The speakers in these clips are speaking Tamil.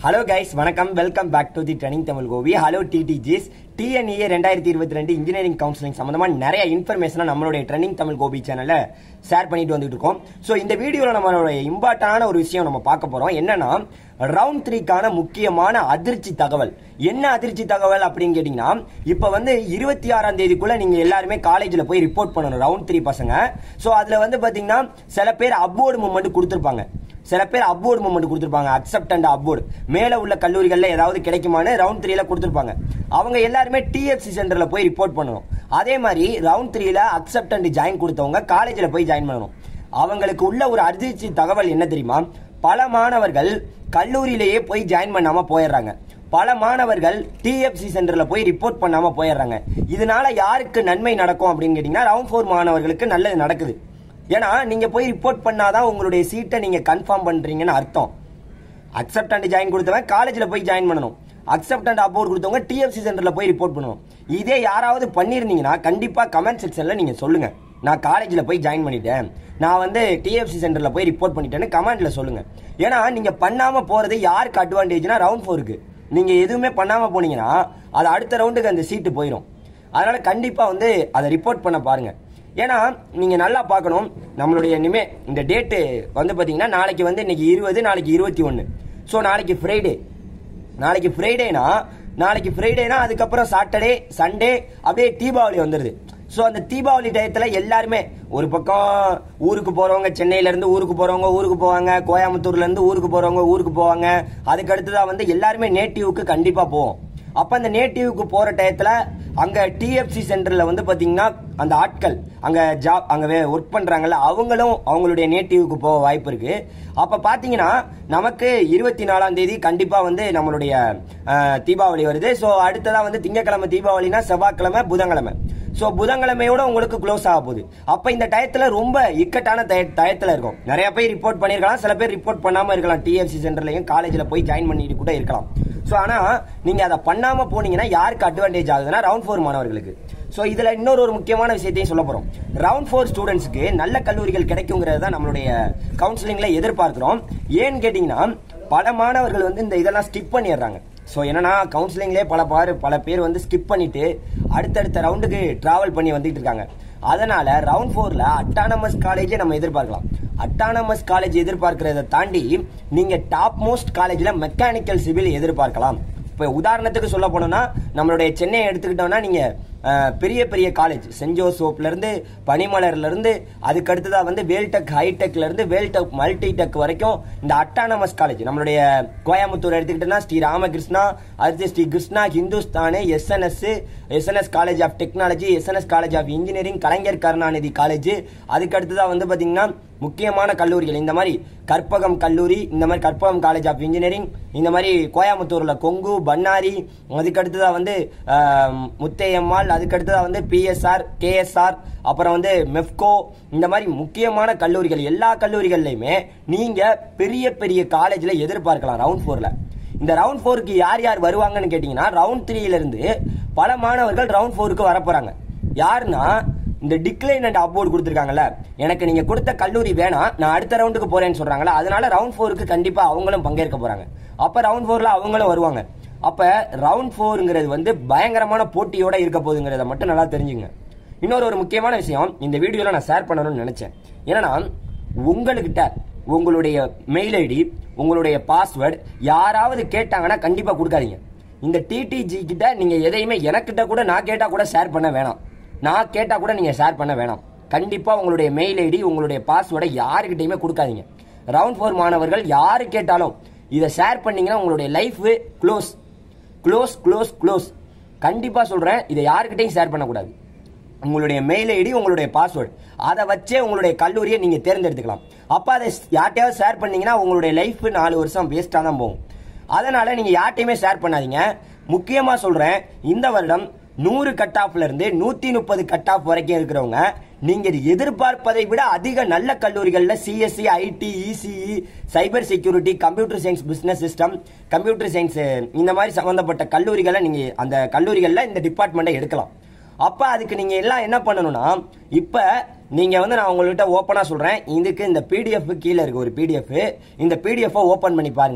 ஹலோ கைஸ் வணக்கம் welcome back to the training Tamil கோவி ஹலோ டிடிஜிஸ் டிஎன்இஏ ரெண்டாயிரத்தி இருபத்தி ரெண்டு இன்ஜினியரிங் கவுன்சிலிங் சம்பந்தமா நிறைய இன்ஃபர்மேஷனை நம்மளுடைய ட்ரெனிங் தமிழ் கோபி சேனல்ல ஷேர் பண்ணிட்டு வந்துட்டு இருக்கோம் ஸோ இந்த வீடியோவில் நம்மளுடைய இம்பார்ட்டான ஒரு விஷயம் நம்ம பார்க்க போறோம் என்னன்னா ரவுண்ட் த்ரீக்கான முக்கியமான அதிர்ச்சி தகவல் என்ன அதிர்ச்சி தகவல் அப்படின்னு கேட்டீங்கன்னா இப்போ வந்து இருபத்தி ஆறாம் தேதிக்குள்ள நீங்க எல்லாருமே காலேஜில் போய் ரிப்போர்ட் பண்ணணும் ரவுண்ட் த்ரீ பசங்க ஸோ அதுல வந்து பாத்தீங்கன்னா சில பேர் அப்வோர்டு மூமெண்ட் கொடுத்துருப்பாங்க சில பேர் அப்வோர்டு மூமெண்ட் கொடுத்துருப்பாங்க அக்செப்ட் அண்ட் அப்வோர்டு மேல உள்ள கல்லூரிகள்ல ஏதாவது கிடைக்குமான்னு ரவுண்ட் த்ரீல கொடுத்துருப்பாங்க அவங்க எல்லாருமே டிஎஃப்சி சென்டர்ல போய் ரிப்போர்ட் பண்ணணும் அதே மாதிரி ரவுண்ட் த்ரீல அக்செப்ட் அண்ட் ஜாயின் கொடுத்தவங்க காலேஜில் போய் ஜாயின் பண்ணணும் அவங்களுக்கு உள்ள ஒரு அதிர்ச்சி தகவல் என்ன தெரியுமா பல மாணவர்கள் கல்லூரியிலேயே போய் ஜாயின் பண்ணாம போயிடுறாங்க பல மாணவர்கள் டிஎஃப்சி சென்டர்ல போய் ரிப்போர்ட் பண்ணாம போயிடுறாங்க இதனால யாருக்கு நன்மை நடக்கும் அப்படின்னு கேட்டீங்கன்னா ரவுண்ட் ஃபோர் மாணவர்களுக்கு நல்லது நடக்குது ஏன்னா நீங்க போய் ரிப்போர்ட் பண்ணாதான் உங்களுடைய சீட்டை நீங்க கன்ஃபார்ம் பண்றீங்கன்னு அர்த்தம் அக்செப்ட் அண்ட் ஜாயின் கொடுத்தவன் காலேஜில் போய் ஜாயின் பண்ணணும் அக்செப்ட் அண்ட் அப்வோர்ட் கொடுத்தவங்க டிஎஃப்சி சென்டரில் போய் ரிப்போர்ட் பண்ணணும் இதே யாராவது பண்ணியிருந்தீங்கன்னா கண்டிப்பாக கமெண்ட் செக்ஷனில் நீங்கள் சொல்லுங்க நான் காலேஜில் போய் ஜாயின் பண்ணிட்டேன் நான் வந்து டிஎஃப்சி சென்டரில் போய் ரிப்போர்ட் பண்ணிட்டேன்னு கமெண்ட்ல சொல்லுங்க ஏன்னா நீங்கள் பண்ணாமல் போகிறது யாருக்கு அட்வான்டேஜ்னா ரவுண்ட் ஃபோருக்கு நீங்கள் எதுவுமே பண்ணாமல் போனீங்கன்னா அது அடுத்த ரவுண்டுக்கு அந்த சீட்டு போயிடும் அதனால கண்டிப்பாக வந்து அதை ரிப்போர்ட் பண்ண பாருங்க ஏன்னா நீங்க நல்லா பார்க்கணும் நம்மளுடைய இனிமே இந்த டேட்டு வந்து பாத்தீங்கன்னா நாளைக்கு வந்து இன்னைக்கு இருபது நாளைக்கு இருபத்தி ஒன்னு ஸோ நாளைக்கு ஃப்ரைடே நாளைக்கு ஃப்ரைடேனா நாளைக்கு ஃப்ரைடேனா அதுக்கப்புறம் சாட்டர்டே சண்டே அப்படியே தீபாவளி வந்துடுது ஸோ அந்த தீபாவளி டயத்துல எல்லாருமே ஒரு பக்கம் ஊருக்கு போறவங்க சென்னையில இருந்து ஊருக்கு போறவங்க ஊருக்கு போவாங்க கோயம்புத்தூர்ல இருந்து ஊருக்கு போறவங்க ஊருக்கு போவாங்க அதுக்கு அடுத்ததா வந்து எல்லாருமே நேட்டிவ்க்கு கண்டிப்பா போவோம் அப்ப அந்த நேட்டிவ்க்கு போற டயத்துல அங்க டிஎஃப்சி சென்டர்ல வந்து பாத்தீங்கன்னா அந்த ஆட்கள் அங்க ஜாப் அங்க ஒர்க் பண்றாங்கல்ல அவங்களும் அவங்களுடைய நேட்டிவ்க்கு போக வாய்ப்பு இருக்கு அப்ப பாத்தீங்கன்னா நமக்கு இருபத்தி நாலாம் தேதி கண்டிப்பா வந்து நம்மளுடைய அஹ், தீபாவளி வருது ஸோ அடுத்ததா வந்து திங்கக்கிழமை தீபாவளினா செவ்வாய்க்கிழமை புதன்கிழமை ஸோ புதன்கிழமையோட உங்களுக்கு க்ளோஸ் ஆக போகுது அப்ப இந்த டயத்துல ரொம்ப இக்கட்டான டய- டயத்துல இருக்கும் நிறைய பேர் ரிப்போர்ட் பண்ணிருக்கலாம் சில பேர் ரிப்போர்ட் பண்ணாம இருக்கலாம் டிஎஃப்சி சென்டர்லயும் காலேஜ்ல போய் ஜாயின் பண்ணிட்டு கூட இருக்கலாம் ஸோ ஆனா நீங்க அதை பண்ணாம போனீங்கன்னா யாருக்கு அட்வான்டேஜ் ஆகுதுன்னா ரவுண்ட் ஃபோர் மாணவர்களுக்கு ஸோ இதுல இன்னொரு ஒரு முக்கியமான விஷயத்தையும் சொல்ல போறோம் ரவுண்ட் ஃபோர் ஸ்டூடெண்ட்ஸ்க்கு நல்ல கல்லூரிகள் கிடைக்குங்கிறது தான் நம்மளுடைய கவுன்சிலிங்ல எதிர்பார்க்கிறோம் ஏன்னு கேட்டீங்கன்னா பல மாணவர்கள் வந்து இந்த இதெல்லாம் ஸ்கிப் பண்ணிடுறாங்க ஸோ என்னன்னா கவுன்சிலிங்லேயே பல பாரு பல பேர் வந்து ஸ்கிப் பண்ணிட்டு அடுத்தடுத்த ரவுண்டுக்கு டிராவல் பண்ணி வந்துட்டு இருக்காங்க அதனால ரவுண்ட் ஃபோர்ல அட்டானமஸ் காலேஜே நம்ம எதிர்பார்க்கலாம் அட்டானமஸ் காலேஜ் எதிர்பார்க்கிறத தாண்டி நீங்க டாப் மோஸ்ட் காலேஜ்ல மெக்கானிக்கல் சிவில் எதிர்பார்க்கலாம் இப்போ உதாரணத்துக்கு சொல்ல போனோம்னா நம்மளுடைய சென்னையை எடுத்துக்கிட்டோம்னா நீங்க அஹ், பெரிய பெரிய காலேஜ் சென்ட் ஜோசப்ல இருந்து பனிமலர்ல இருந்து அதுக்கு அடுத்ததா வந்து வேல்டெக் ஹைடெக்ல இருந்து வேல்டெக் மல்டிடெக் வரைக்கும் இந்த அட்டானமஸ் காலேஜ் நம்மளுடைய கோயம்புத்தூர் எடுத்துக்கிட்டோம்னா ஸ்ரீ ராமகிருஷ்ணா அடுத்து Sri Krishna Hindustan SNS SNS college of technology SNS college of engineering Kalaignar Karunanidhi college அதுக்கு அடுத்ததா வந்து பாத்தீங்கன்னா முக்கியமான கல்லூரிகள் இந்த மாதிரி கற்பகம் கல்லூரி இந்த மாதிரி கற்பகம் காலேஜ் ஆஃப் இன்ஜினியரிங் இந்த மாதிரி கோயம்புத்தூர்ல கொங்கு பண்ணாரி அதுக்கு அடுத்ததா வந்து ஆஹ், முத்தையம்மாள் அதுக்கு அடுத்ததா வந்து பிஎஸ்ஆர் கேஎஸ்ஆர் அப்புறம் வந்து மெஃப்கோ இந்த மாதிரி முக்கியமான கல்லூரிகள் எல்லா கல்லூரிகள்லையுமே நீங்க பெரிய பெரிய காலேஜ்ல எதிர்பார்க்கலாம் ரவுண்ட் ஃபோர்ல இந்த ரவுண்ட் ஃபோருக்கு யார் யார் வருவாங்கன்னு கேட்டீங்கன்னா ரவுண்ட் த்ரீல இருந்து பல மாணவர்கள் ரவுண்ட் ஃபோருக்கு வரப்போறாங்க யாருன்னா இந்த டிக்ளைன் அண்ட் அப்வோர்ட் கொடுத்துருக்காங்கல்ல எனக்கு நீங்க கொடுத்த கல்லூரி வேணாம் நான் அடுத்த ரவுண்டுக்கு போறேன்னு சொல்றாங்கல்ல அதனால ரவுண்ட் ஃபோருக்கு கண்டிப்பா அவங்களும் பங்கேற்க போறாங்க அப்ப ரவுண்ட் ஃபோர்ல அவங்களும் வருவாங்க அப்ப ரவுண்ட் ஃபோருங்கிறது வந்து பயங்கரமான போட்டியோட இருக்க போகுதுங்கிறத மட்டும் நல்லா தெரிஞ்சுங்க இன்னொரு ஒரு முக்கியமான விஷயம் இந்த வீடியோல நான் ஷேர் பண்ணணும்னு நினைச்சேன் என்னன்னா உங்கள்கிட்ட உங்களுடைய மெயில் ஐடி உங்களுடைய பாஸ்வேர்டு யாராவது கேட்டாங்கன்னா கண்டிப்பா கொடுக்காதீங்க இந்த டிடிஜி கிட்ட நீங்க எதையுமே எனக்கிட்ட கூட நான் கேட்டா கூட ஷேர் பண்ண வேணாம் நான் கேட்டா கூட நீங்க ஷேர் பண்ண வேணாம் கண்டிப்பா உங்களுடைய மெயில் ஐடி உங்களுடைய பாஸ்வேர்டை யாருக்கிட்டையுமே கொடுக்காதீங்க ரவுண்ட் ஃபோர் மாணவர்கள் யாரு கேட்டாலும் இதை ஷேர் பண்ணீங்கன்னா உங்களுடைய life close close close close கண்டிப்பா சொல்றேன் இதை யாருக்கிட்டையும் ஷேர் பண்ணக்கூடாது உங்களுடைய மெயில் ஐடி உங்களுடைய பாஸ்வேர்டு அதை வச்சே உங்களுடைய கல்லூரியை நீங்க தேர்ந்தெடுத்துக்கலாம் அப்ப அதை யார்ட்டையாவது ஷேர் பண்ணீங்கன்னா உங்களுடைய லைஃப் நாலு வருஷம் வேஸ்டா தான் போகும் அதனால நீங்க யார்ட்டையுமே ஷேர் பண்ணாதீங்க முக்கியமா சொல்றேன் இந்த வருடம் நூறு கட் ஆஃப்ல இருந்து நூத்தி முப்பது கட் ஆஃப் வரைக்கும் இருக்கிறவங்க நீங்க எதிர்பார்ப்பதை விட அதிக நல்ல கல்லூரிகள்ல CSC IT ECE cyber security computer science business system computer science இந்த மாதிரி சம்பந்தப்பட்ட கல்லூரிகளை நீங்க அந்த கல்லூரிகள்ல இந்த டிபார்ட்மெண்ட்டை எடுக்கலாம் அப்ப அதுக்கு நீங்க எல்லாம் என்ன பண்ணணும்னா இப்ப நீங்க வந்து நான் உங்கள்கிட்ட ஓப்பனா சொல்றேன் இதுக்கு இந்த பிடிஎஃப் கீழே இருக்கு ஒரு பிடிஎஃப் இந்த பிடிஎஃப் ஓபன் பண்ணி பாருங்க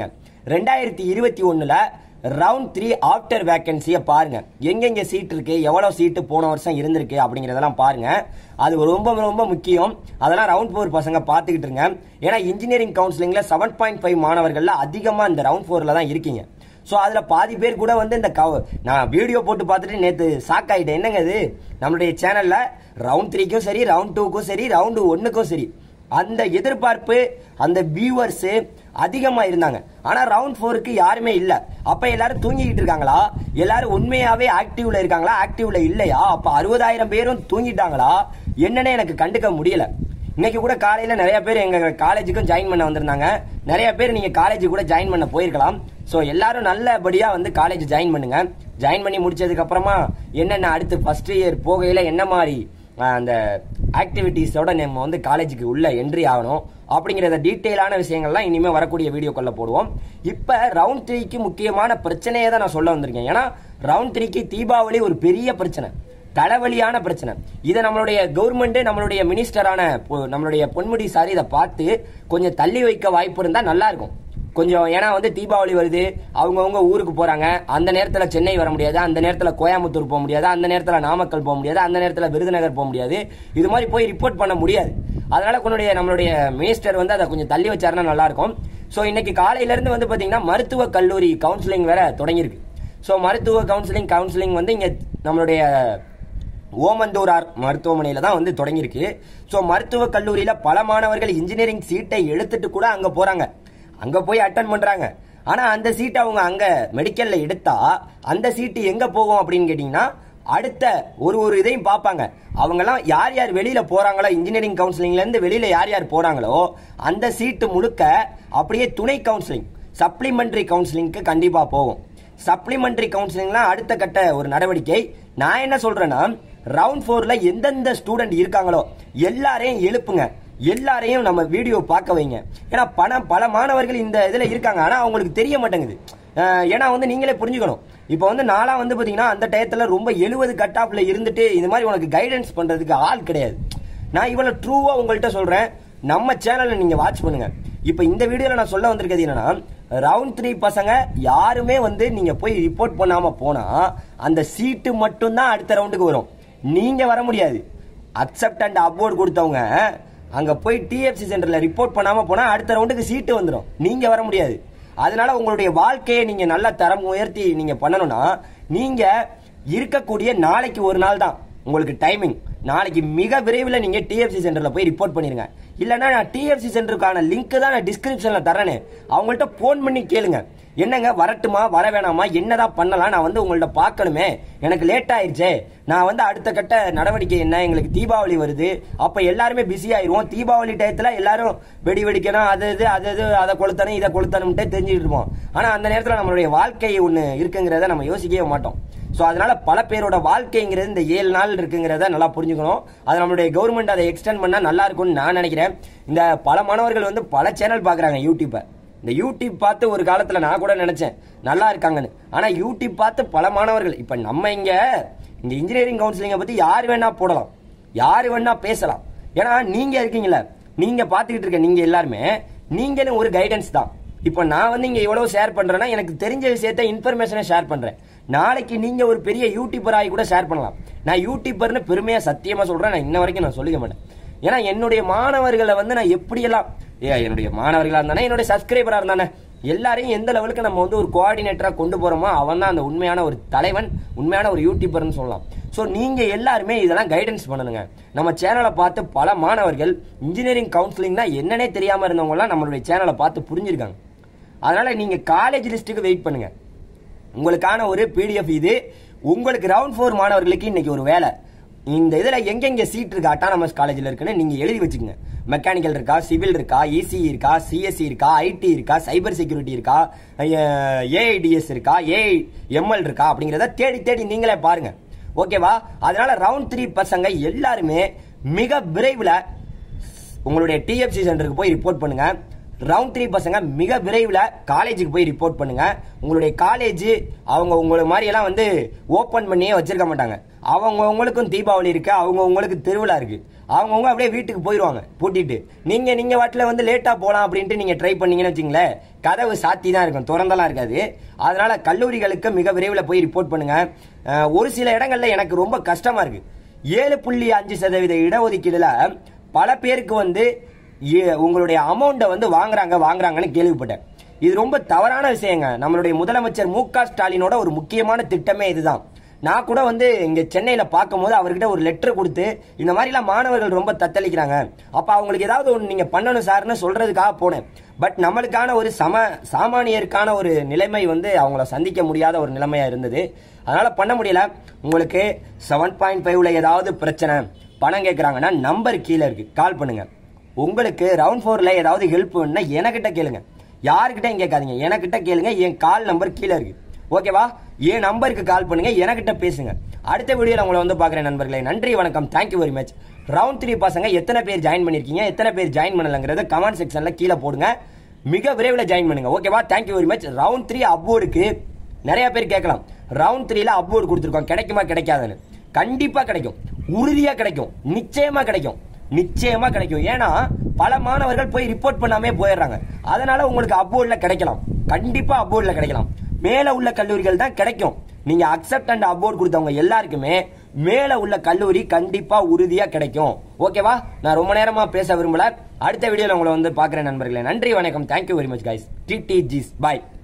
ரெண்டாயிரத்தி இருபத்தி ஒண்ணுல ரவுண்ட் த்ரீ ஆஃப்டர் வேகன்சியை பாருங்க எங்கெங்க சீட் இருக்கு எவ்வளவு சீட்டு போன வருஷம் இருந்திருக்கு அப்படிங்கறதெல்லாம் பாருங்க அது ரொம்ப ரொம்ப முக்கியம் அதெல்லாம் ரவுண்ட் ஃபோர் பசங்க பார்த்துக்கிட்டு இருங்க ஏன்னா இன்ஜினியரிங் கவுன்சிலிங்ல செவன் பாயிண்ட் ஃபைவ் மாணவர்கள்ல அதிகமா இந்த ரவுண்ட் ஃபோர்ல தான் இருக்கீங்க ஸோ அதில் பாதி பேர் கூட வந்து இந்த கவ நான் வீடியோ போட்டு பார்த்துட்டு நேற்று ஷாக் ஆகிட்டேன் என்னங்க இது நம்மளுடைய சேனலில் ரவுண்ட் த்ரீக்கும் சரி ரவுண்ட் டூக்கும் சரி ரவுண்டு ஒன்றுக்கும் சரி அந்த எதிர்பார்ப்பு அந்த வியூவர்ஸு அதிகமாக இருந்தாங்க ஆனால் ரவுண்ட் ஃபோருக்கு யாருமே இல்லை அப்போ எல்லாரும் தூங்கிக்கிட்டு இருக்காங்களா எல்லாரும் உண்மையாகவே ஆக்டிவ்ல இருக்காங்களா ஆக்டிவ்ல இல்லையா அப்போ அறுபதாயிரம் பேரும் தூங்கிட்டாங்களா என்னன்னு எனக்கு கண்டுக்க முடியல இன்னைக்கு கூட காலையில நிறைய பேர் எங்க காலேஜுக்கும் ஜாயின் பண்ண வந்திருந்தாங்க நிறைய பேர் நீங்க காலேஜ் கூட ஜாயின் பண்ண போயிருக்கலாம் ஸோ எல்லாரும் நல்லபடியா வந்து காலேஜ் ஜாயின் பண்ணுங்க ஜாயின் பண்ணி முடிச்சதுக்கு அப்புறமா என்னென்ன அடுத்து ஃபர்ஸ்ட் இயர் போகையில என்ன மாதிரி அஹ், அந்த ஆக்டிவிட்டீஸோட நம்ம வந்து காலேஜுக்கு உள்ள என்ட்ரி ஆகணும் அப்படிங்கிறத டீட்டெயிலான விஷயங்கள்லாம் இனிமே வரக்கூடிய வீடியோக்குள்ள போடுவோம் இப்ப ரவுண்ட் த்ரீக்கு முக்கியமான பிரச்சனையை தான் நான் சொல்ல வந்திருக்கேன் ஏன்னா ரவுண்ட் த்ரீக்கு தீபாவளி ஒரு பெரிய பிரச்சனை தலைவலியான பிரச்சனை இதை நம்மளுடைய கவர்மெண்ட் நம்மளுடைய மினிஸ்டரான பொ- நம்மளுடைய பொன்முடி சார் இதை பார்த்து கொஞ்சம் தள்ளி வைக்க வாய்ப்பு இருந்தா நல்லா இருக்கும் கொஞ்சம் ஏன்னா வந்து தீபாவளி வருது அவங்கவுங்க ஊருக்கு போறாங்க அந்த நேரத்தில் சென்னை வர முடியாது அந்த நேரத்தில் கோயம்புத்தூர் போக முடியாது அந்த நேரத்தில் நாமக்கல் போக முடியாது அந்த நேரத்தில் விருதுநகர் போக முடியாது இது மாதிரி போய் ரிப்போர்ட் பண்ண முடியாது அதனால உன்னுடைய நம்மளுடைய மினிஸ்டர் வந்து அதை கொஞ்சம் தள்ளி வச்சாருன்னா நல்லா இருக்கும் ஸோ இன்னைக்கு காலையில இருந்து வந்து பாத்தீங்கன்னா மருத்துவ கல்லூரி கவுன்சிலிங் வேற தொடங்கியிருக்கு ஸோ மருத்துவ கவுன்சிலிங் கவுன்சிலிங் வந்து இங்க நம்மளுடைய ஓமந்தூரார் மருத்துவமனையில தான் வந்து தொடங்கியிருக்கு ஸோ மருத்துவ கல்லூரியில பல மாணவர்கள் இன்ஜினியரிங் சீட்டை எடுத்துட்டு கூட அங்க போறாங்க அங்க போய் அட்டன் பண்றாங்க ஆனா அந்த சீட்டை அவங்க அங்க மெடிக்கல்ல எடுத்தா அந்த சீட்டு எங்க போகும் அப்படின்னு கேட்டீங்கன்னா அடுத்த ஒரு ஒரு இதையும் பார்ப்பாங்க அவங்கெல்லாம் யார் யார் வெளியில போறாங்களோ இன்ஜினியரிங் கவுன்சிலிங்ல இருந்து வெளியில யார் யார் போறாங்களோ அந்த சீட்டு முழுக்க அப்படியே துணை கவுன்சிலிங் சப்ளிமெண்டரி கவுன்சிலிங்க்கு கண்டிப்பா போகும் சப்ளிமெண்டரி கவுன்சிலிங்லாம் அடுத்த கட்ட ஒரு நடவடிக்கை நான் என்ன சொல்றேன்னா ரவுண்ட் ஃபோர்ல எந்தெந்த ஸ்டூடெண்ட் இருக்காங்களோ எல்லாரையும் எழுப்புங்க எல்லாரையும் நம்ம வீடியோ பார்க்க வைங்க ஏன்னா பணம் பல மாணவர்கள் இந்த இதுல இருக்காங்க ஆனா அவங்களுக்கு தெரிய மாட்டேங்குது அஹ் ஏன்னா வந்து நீங்களே புரிஞ்சுக்கணும் இப்போ வந்து நான்லாம் வந்து பாத்தீங்கன்னா அந்த டயத்துல ரொம்ப எழுபது கட் ஆஃப்ல இருந்துட்டு இந்த மாதிரி உனக்கு கைடன்ஸ் பண்றதுக்கு ஆள் கிடையாது நான் இவ்வளவு ட்ரூவா உங்கள்கிட்ட சொல்றேன் நம்ம சேனலை நீங்க வாட்ச் பண்ணுங்க இப்போ இந்த வீடியோல நான் சொல்ல வந்திருக்கிறது என்னன்னா ரவுண்ட் த்ரீ பசங்க யாருமே வந்து நீங்க போய் ரிப்போர்ட் பண்ணாம போனா அந்த சீட்டு மட்டும்தான் அடுத்த ரவுண்டுக்கு வரும் நீங்க வர முடியாது அக்செப்ட் அண்ட் அப்வோர்ட் கொடுத்தவங்க அங்க போய் டிஎஃப்சி சென்டர்ல ரிப்போர்ட் பண்ணாம போனா அடுத்த ரவுண்டுக்கு சீட்டு வந்துடும் நீங்க வர முடியாது அதனால உங்களுடைய வாழ்க்கையை நீங்க நல்ல தரம் உயர்த்தி நீங்க பண்ணணும்னா நீங்க இருக்கக்கூடிய நாளைக்கு ஒரு நாள் தான் உங்களுக்கு டைமிங் நாளைக்கு மிக விரைவில் நீங்க டிஎஃப்சி சென்டர்ல போய் ரிப்போர்ட் பண்ணிருங்க இல்லைன்னா நான் டிஎஃப்சி சென்டருக்கான லிங்க் தான் நான் டிஸ்கிரிப்ஷன்ல தரேனே அவங்கள்ட்ட ஃபோன் பண்ணி கேளுங்க என்னங்க வரட்டுமா வர வேணாமா என்னதான் பண்ணலாம் நான் வந்து உங்கள்ட்ட பார்க்கணுமே எனக்கு லேட் ஆயிருச்சே நான் வந்து அடுத்த கட்ட நடவடிக்கை என்ன எங்களுக்கு தீபாவளி வருது அப்ப எல்லாருமே பிஸி ஆயிருவோம் தீபாவளி டயத்துல எல்லாரும் வெடி வெடிக்கணும் அது இது அது இது அதை கொளுத்தணும் இதை கொளுத்தணும்ட்டே தெரிஞ்சுட்டு இருப்போம் ஆனா அந்த நேரத்துல நம்மளுடைய வாழ்க்கை ஒண்ணு இருக்குங்கிறத நம்ம யோசிக்கவே மாட்டோம் ஸோ அதனால பல பேரோட வாழ்க்கைங்கிறது இந்த ஏழு நாள் இருக்குங்கிறத நல்லா புரிஞ்சுக்கணும் அது நம்மளுடைய கவர்மெண்ட் அதை எக்ஸ்டெண்ட் பண்ணா நல்லா இருக்கும்னு நான் நினைக்கிறேன் இந்த பல மாணவர்கள் வந்து பல சேனல் பாக்குறாங்க யூடியூப்பை இந்த யூடியூப் பார்த்து ஒரு காலத்துல நான் கூட நினைச்சேன் நல்லா இருக்காங்கன்னு ஆனா யூடியூப் பார்த்து பல மாணவர்கள் இப்ப நம்ம இங்க இந்த இன்ஜினியரிங் கவுன்சிலிங்கை பத்தி யார் வேணா போடலாம் யார் வேணா பேசலாம் ஏன்னா நீங்க இருக்கீங்களே நீங்க பாத்துக்கிட்டு இருக்க நீங்க எல்லாருமே நீங்களும் ஒரு கைடன்ஸ் தான் இப்போ நான் வந்து இங்க எவ்வளவு ஷேர் பண்றேன்னா எனக்கு தெரிஞ்ச விஷயத்த இன்ஃபர்மேஷனை ஷேர் பண்றேன் நாளைக்கு நீங்க ஒரு பெரிய யூடியூபர் ஆகி கூட ஷேர் பண்ணலாம் நான் யூடியூபர்னு பெருமையா சத்தியமா சொல்றேன் நான் இன்ன வரைக்கும் நான் சொல்லிக்க மாட்டேன் ஏன்னா என்னுடைய மாணவர்களை வந்து நான் எப்படியெல்லாம் ஏ என்னுடைய மாணவர்களா இருந்தானே என்னுடைய சப்ஸ்கிரைபரா இருந்தானே எல்லாரையும் எந்த லெவலுக்கு நம்ம வந்து ஒரு கோஆர்டினேட்டரா கொண்டு போறோமோ அவன் தான் அந்த உண்மையான ஒரு தலைவன் உண்மையான ஒரு யூடியூபர்னு சொல்லலாம் ஸோ நீங்க எல்லாருமே இதெல்லாம் கைடன்ஸ் பண்ணணுங்க நம்ம சேனலை பார்த்து பல மாணவர்கள் இன்ஜினியரிங் கவுன்சிலிங்னா என்னன்னே தெரியாம இருந்தவங்க எல்லாம் நம்மளுடைய சேனலை பார்த்து புரிஞ்சிருக்காங்க அதனால நீங்க காலேஜ் லிஸ்ட்டுக்கு வெயிட் பண்ணுங்க உங்களுக்கான ஒரு பிடிஎஃப் இது உங்களுக்கு ரவுண்ட் ஃபோர் மாணவர்களுக்கு இன்னைக்கு ஒரு வேலை இந்த இதுல எங்கெங்க சீட் இருக்கு அட்டானமஸ் காலேஜ்ல இருக்குன்னு நீங்க எழுதி வச்சுக்கோங்க மெக்கானிக்கல் இருக்கா சிவில் இருக்கா இசி இருக்கா சிஎஸ்சி இருக்கா ஐடி இருக்கா சைபர் செக்யூரிட்டி இருக்கா ஏஐடிஎஸ் இருக்கா ஏஐ எம்எல் இருக்கா அப்படிங்கிறத தேடி தேடி நீங்களே பாருங்க ஓகேவா அதனால ரவுண்ட் த்ரீ பசங்க எல்லாருமே மிக விரைவில் உங்களுடைய டிஎஃப்சி சென்டருக்கு போய் ரிப்போர்ட் பண்ணுங்க ரவுண்ட் த்ரீ பசங்க மிக விரைவில் காலேஜுக்கு போய் ரிப்போர்ட் பண்ணுங்க உங்களுடைய காலேஜ் அவங்க உங்களை மாதிரி எல்லாம் வந்து ஓபன் பண்ணியே வச்சிருக்க மாட்டாங்க அவங்க உங்களுக்கும் தீபாவளி இருக்கு அவங்க உங்களுக்கு திருவிழா இருக்கு அவங்கவுங்க அப்படியே வீட்டுக்கு போயிடுவாங்க பூட்டிட்டு நீங்க நீங்க வாட்டில் வந்து லேட்டா போலாம் அப்படின்ட்டு நீங்க ட்ரை பண்ணீங்கன்னு வச்சுங்களேன் கதவு சாத்தி தான் இருக்கும் திறந்தெல்லாம் இருக்காது அதனால கல்லூரிகளுக்கு மிக விரைவில் போய் ரிப்போர்ட் பண்ணுங்க அஹ், ஒரு சில இடங்கள்ல எனக்கு ரொம்ப கஷ்டமா இருக்கு ஏழு புள்ளி அஞ்சு சதவீத இடஒதுக்கீடுல பல பேருக்கு வந்து ஏ- உங்களுடைய அமௌண்ட்டை வந்து வாங்குறாங்க வாங்குறாங்கன்னு கேள்விப்பட்டேன் இது ரொம்ப தவறான விஷயங்க நம்மளுடைய முதலமைச்சர் மு க ஸ்டாலினோட ஒரு முக்கியமான திட்டமே இதுதான் நான் கூட வந்து இங்க சென்னையில பார்க்கும்போது அவர்கிட்ட ஒரு லெட்டர் கொடுத்து இந்த மாதிரிலாம் மாணவர்கள் ரொம்ப தத்தளிக்கிறாங்க அப்ப அவங்களுக்கு ஏதாவது ஒன்று நீங்க பண்ணணும் சார்னு சொல்றதுக்காக போனேன் பட் நம்மளுக்கான ஒரு சம சாமானியருக்கான ஒரு நிலைமை வந்து அவங்கள சந்திக்க முடியாத ஒரு நிலைமையா இருந்தது அதனால பண்ண முடியல உங்களுக்கு செவன் பாயிண்ட் ஃபைவ்ல ஏதாவது பிரச்சனை பணம் கேட்குறாங்கன்னா நம்பர் கீழே இருக்கு கால் பண்ணுங்க உங்களுக்கு ரவுண்ட் ஃபோர்ல ஏதாவது ஹெல்ப் வேணும்னா எனக்கிட்ட கேளுங்க யாருக்கிட்டையும் கேட்காதீங்க எனக்கிட்ட கேளுங்க என் கால் நம்பர் கீழே இருக்கு ஓகேவா என் நம்பருக்கு கால் பண்ணுங்க எனக்கிட்ட பேசுங்க அடுத்த வீடியோல உங்களை வந்து பார்க்குறேன் நண்பர்களே நன்றி வணக்கம் thank you very much round three பசங்க எத்தனை பேர் ஜாயின் பண்ணிருக்கீங்க எத்தனை பேர் ஜாயின் பண்ணலங்கிறத கமெண்ட் செக்ஷன்ல கீழே போடுங்க மிக விரைவில் ஜாயின் பண்ணுங்க ஓகேவா thank you very much round three அப்வோர்டுக்கு நிறைய பேர் கேட்கலாம் ரவுண்ட் த்ரீல அப்வோர்டு கொடுத்துருக்கோம் கிடைக்குமா கிடைக்காதுன்னு கண்டிப்பா கிடைக்கும் உறுதியா கிடைக்கும் நிச்சயமா கிடைக்கும் நிச்சயமா கிடைக்கும் ஏன்னா பல மாணவர்கள் போய் ரிப்போர்ட் பண்ணாமே போயிடுறாங்க அதனால உங்களுக்கு அப்வோர்ட்ல கிடைக்கலாம் கண்டிப்பா அப்வோர்ட்ல கிடைக்கலாம் மேல உள்ள கல்லூரிகள் தான் கிடைக்கும் நீங்க அக்செப்ட் அண்ட் அப்வோர்ட் கொடுத்தவங்க எல்லாருக்குமே மேல உள்ள கல்லூரி கண்டிப்பா உறுதியா கிடைக்கும் ஓகேவா நான் ரொம்ப நேரமா பேச விரும்பல அடுத்த வீடியோல உங்களை வந்து பாக்குறேன் நண்பர்களே நன்றி வணக்கம் தேங்க்யூ வெரி மச் கைஸ் டி டி ஜிஸ் பாய்